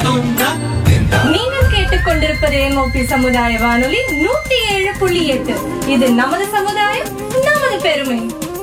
நீங்கள் கேட்டுக்கொண்டிருப்பது எம்ஓபி சமுதாய வானொலி நூத்தி ஏழு புள்ளி எட்டு இது நமது சமுதாயம் நமது பெருமை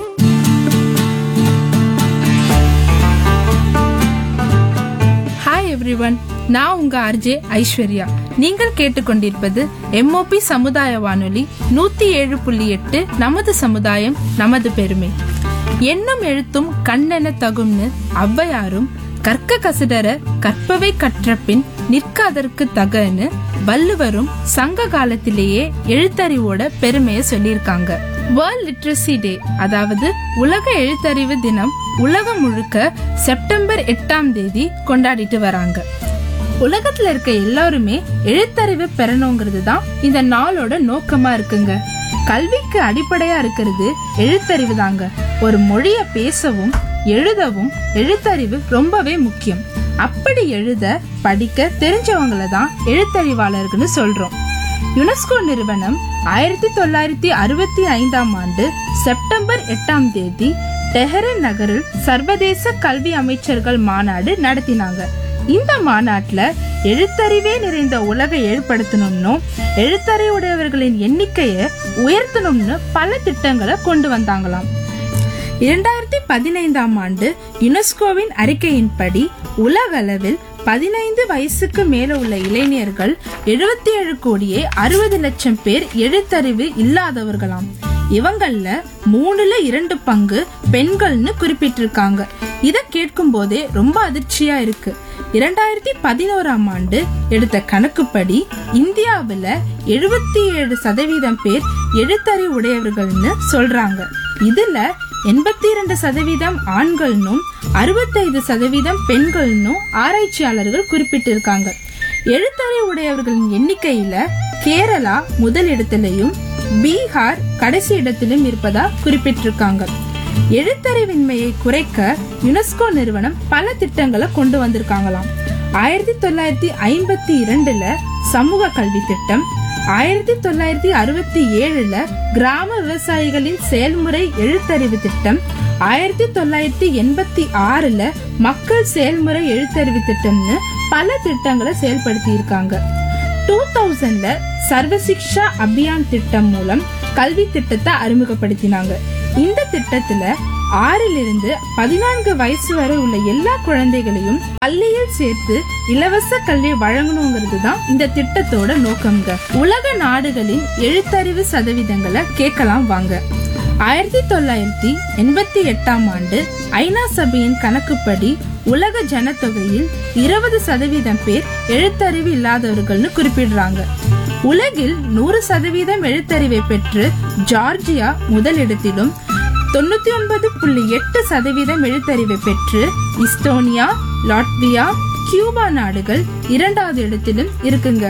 ஹாய் எவ்ரிவன் நான் உங்க ஆர்ஜே ஐஸ்வர்யா நீங்கள் கேட்டுக்கொண்டிருப்பது எம்ஓபி சமுதாய வானொலி நூத்தி ஏழு புள்ளி எட்டு நமது சமுதாயம் நமது பெருமை எண்ணும் எழுத்தும் கண்ணென தகும்னு ஔவையாரும் கற்க கசிடர கற்பவை கற்றபின் நிற்க அதற்கு தகன்னு வள்ளுவரும் சங்க காலத்திலேயே எழுத்தறிவோட பெருமையை சொல்லியிருக்காங்க வேர்ல்ட் லிட்ரஸி டே அதாவது உலக எழுத்தறிவு தினம் உலகம் முழுக்க செப்டம்பர் எட்டாம் தேதி கொண்டாடிட்டு வராங்க உலகத்துல இருக்க எல்லாருமே எழுத்தறிவு பெறணுங்கிறது தான் இந்த நாளோட நோக்கமா இருக்குங்க கல்விக்கு அடிப்படையா இருக்கிறது எழுத்தறிவு தாங்க ஒரு மொழிய பேசவும் எழுதவும் எழுத்தறிவு ரொம்பவே முக்கியம் அப்படி எழுத படிக்க தெரிஞ்சவங்கள தான் எழுத்தறிவாளர்கள்னு சொல்றோம் யுனெஸ்கோ நிறுவனம் ஆயிரத்தி தொள்ளாயிரத்தி அறுபத்தி ஐந்தாம் ஆண்டு செப்டம்பர் எட்டாம் தேதி டெஹரன் நகரில் சர்வதேச கல்வி அமைச்சர்கள் மாநாடு நடத்தினாங்க இந்த மாநாட்டுல எழுத்தறிவே நிறைந்த உலகை ஏற்படுத்தணும்னும் எழுத்தறிவுடையவர்களின் எண்ணிக்கையை உயர்த்தணும்னு பல திட்டங்களை கொண்டு வந்தாங்களாம் இரண்டாயிரத்தி பதினைந்தாம் ஆண்டு யுனெஸ்கோவின் அறிக்கையின்படி உலக அளவில் பதினைந்து வயசுக்கு மேல உள்ள இளைஞர்கள் எழுபத்தி ஏழு கோடியே அறுபது லட்சம் பேர் எழுத்தறிவு இல்லாதவர்களாம் இவங்கள மூணுல இரண்டு பங்கு பெண்கள்னு குறிப்பிட்டிருக்காங்க இத கேட்கும் போதே ரொம்ப அதிர்ச்சியா இருக்கு இரண்டாயிரத்தி பதினோராம் ஆண்டு எடுத்த கணக்குப்படி இந்தியாவுல எழுபத்தி ஏழு சதவீதம் பேர் எழுத்தறிவு உடையவர்கள்னு சொல்றாங்க இதுல எண்பத்தி இரண்டு சதவீதம் ஆண்கள்னும் அறுபத்தைந்து சதவீதம் பெண்கள்னும் ஆராய்ச்சியாளர்கள் குறிப்பிட்டிருக்காங்க எழுத்தறிவு உடையவர்களின் எண்ணிக்கையில கேரளா முதல் இடத்திலையும் பீகார் கடைசி இடத்திலும் இருப்பதா குறிப்பிட்டிருக்காங்க எழுத்தறிவின்மையை குறைக்க யுனெஸ்கோ நிறுவனம் பல திட்டங்களை கொண்டு வந்திருக்காங்களாம் ஆயிரத்தி தொள்ளாயிரத்தி ஐம்பத்தி இரண்டுல சமூக கல்வி திட்டம் ஆயிரத்தி தொள்ளாயிரத்தி அறுபத்தி ஏழுல கிராம விவசாயிகளின் செயல்முறை எழுத்தறிவு திட்டம் ஆயிரத்தி தொள்ளாயிரத்தி எண்பத்தி ஆறுல மக்கள் செயல்முறை எழுத்தறிவு திட்டம்னு பல திட்டங்களை செயல்படுத்தி இருக்காங்க டூ தௌசண்ட்ல சர்வசிக்ஷா அபியான் திட்டம் மூலம் கல்வி திட்டத்தை அறிமுகப்படுத்தினாங்க இந்த திட்டத்துல ஆறிலிருந்து பதினான்கு வயசு வரை உள்ள எல்லா குழந்தைகளையும் பள்ளியில் சேர்த்து இலவச கல்வி வழங்கணுங்கிறது தான் இந்த திட்டத்தோட நோக்கம்ங்க உலக நாடுகளின் எழுத்தறிவு சதவீதங்களை கேட்கலாம் வாங்க ஆயிரத்தி தொள்ளாயிரத்தி எண்பத்தி எட்டாம் ஆண்டு ஐநா சபையின் கணக்குப்படி உலக ஜனத்தொகையில் இருபது சதவீதம் பேர் எழுத்தறிவு இல்லாதவர்கள்னு குறிப்பிடுறாங்க உலகில் நூறு சதவீதம் எழுத்தறிவை பெற்று ஜார்ஜியா முதலிடத்திலும் தொண்ணூத்தி ஒன்பது புள்ளி எட்டு சதவீதம் எழுத்தறிவை பெற்று இஸ்டோனியா லாட்வியா கியூபா நாடுகள் இரண்டாவது இடத்திலும் இருக்குங்க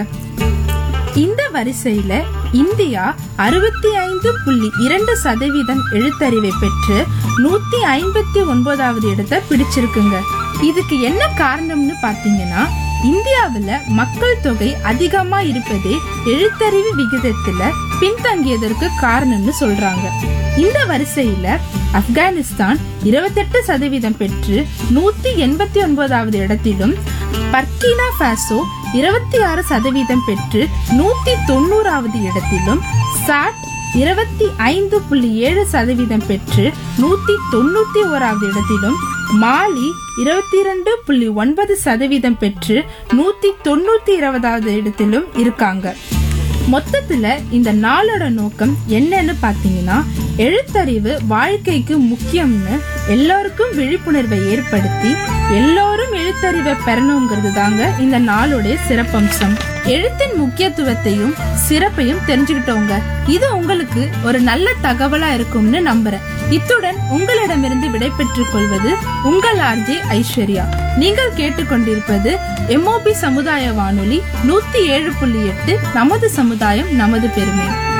இந்த வரிசையில இந்தியா அறுபத்தி ஐந்து புள்ளி இரண்டு சதவீதம் எழுத்தறிவை பெற்று நூத்தி ஐம்பத்தி ஒன்பதாவது இடத்தை பிடிச்சிருக்குங்க இதுக்கு என்ன காரணம்னு பாத்தீங்கன்னா இந்தியாவுல மக்கள் தொகை அதிகமா இருப்பதே எழுத்தறிவு விகிதத்துல பின்தங்கியதற்கு காரணம்னு சொல்றாங்க இந்த வரிசையில ஆப்கானிஸ்தான் இருபத்தெட்டு சதவீதம் பெற்று நூத்தி எண்பத்தி ஒன்பதாவது இடத்திலும் பர்கினா பாசோ இருபத்தி ஆறு சதவீதம் பெற்று நூத்தி தொண்ணூறாவது இடத்திலும் சாட் இருபத்தி ஐந்து புள்ளி ஏழு சதவீதம் பெற்று நூத்தி தொண்ணூத்தி ஓராவது இடத்திலும் மாலி இருபத்தி இரண்டு புள்ளி ஒன்பது சதவீதம் பெற்று நூத்தி தொண்ணூத்தி இருபதாவது இடத்திலும் இருக்காங்க மொத்தத்துல இந்த நாளோட நோக்கம் என்னன்னு பாத்தீங்கன்னா எழுத்தறிவு வாழ்க்கைக்கு முக்கியம்னு எல்லாருக்கும் விழிப்புணர்வை ஏற்படுத்தி எல்லோரும் எழுத்தறிவை பெறணுங்கிறது தாங்க இந்த நாளுடைய சிறப்பம்சம் எழுத்தின் முக்கியத்துவத்தையும் சிறப்பையும் தெரிஞ்சுக்கிட்டோங்க இது உங்களுக்கு ஒரு நல்ல தகவலா இருக்கும்னு நம்புறேன் இத்துடன் உங்களிடமிருந்து விடைபெற்றுக் கொள்வது உங்கள் ஆர்ஜே ஐஸ்வர்யா நீங்கள் கேட்டுக்கொண்டிருப்பது எம்ஓபி சமுதாய வானொலி நூத்தி ஏழு புள்ளி எட்டு நமது சமுதாயம் நமது பெருமை